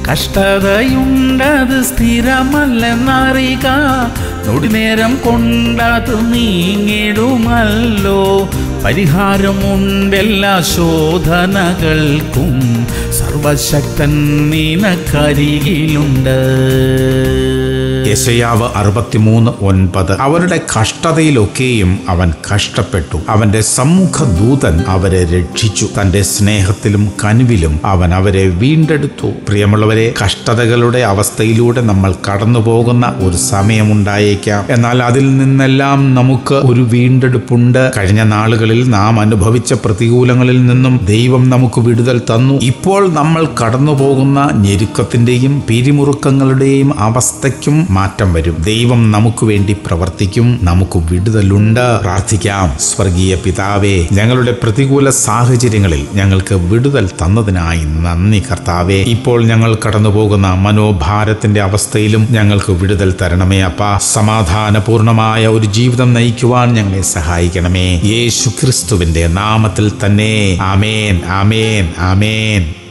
കഷ്ടതയുണ്ടത് സ്ഥിരമല്ലെന്നറിക നൊടിനേരം കൊണ്ടത് നീങ്ങിടുമല്ലോ പരിഹാരമുണ്ടെല്ലാ ശോധനകൾക്കും സർവശക്തൻ നിനക്കരികിലുണ്ട് യശയാവ് അറുപത്തിമൂന്ന് ഒൻപത് അവരുടെ കഷ്ടതയിലൊക്കെയും അവൻ കഷ്ടപ്പെട്ടു അവന്റെ സമ്മുഖ ദൂതൻ അവരെ രക്ഷിച്ചു തന്റെ സ്നേഹത്തിലും കനുവിലും അവൻ അവരെ വീണ്ടെടുത്തു പ്രിയമുള്ളവരെ കഷ്ടതകളുടെ അവസ്ഥയിലൂടെ നമ്മൾ കടന്നു പോകുന്ന ഒരു സമയമുണ്ടായേക്കാം എന്നാൽ അതിൽ നിന്നെല്ലാം നമുക്ക് ഒരു വീണ്ടെടുപ്പുണ്ട് കഴിഞ്ഞ നാളുകളിൽ നാം അനുഭവിച്ച പ്രതികൂലങ്ങളിൽ നിന്നും ദൈവം നമുക്ക് വിടുതൽ തന്നു ഇപ്പോൾ നമ്മൾ കടന്നു പോകുന്ന ഞെരുക്കത്തിന്റെയും പിരിമുറുക്കങ്ങളുടെയും അവസ്ഥയ്ക്കും മാറ്റം വരും ദൈവം നമുക്ക് വേണ്ടി പ്രവർത്തിക്കും നമുക്ക് വിടുതലുണ്ട് പ്രാർത്ഥിക്കാം സ്വർഗീയ പിതാവേ ഞങ്ങളുടെ പ്രതികൂല സാഹചര്യങ്ങളിൽ ഞങ്ങൾക്ക് വിടുതൽ തന്നതിനായി നന്ദി കർത്താവേ ഇപ്പോൾ ഞങ്ങൾ കടന്നു പോകുന്ന മനോഭാരത്തിന്റെ അവസ്ഥയിലും ഞങ്ങൾക്ക് വിടുതൽ തരണമേ അപ്പ സമാധാനപൂർണമായ ഒരു ജീവിതം നയിക്കുവാൻ ഞങ്ങളെ സഹായിക്കണമേ യേശു ക്രിസ്തുവിന്റെ നാമത്തിൽ തന്നെ ആമേൻ ആമേൻ ആമേൻ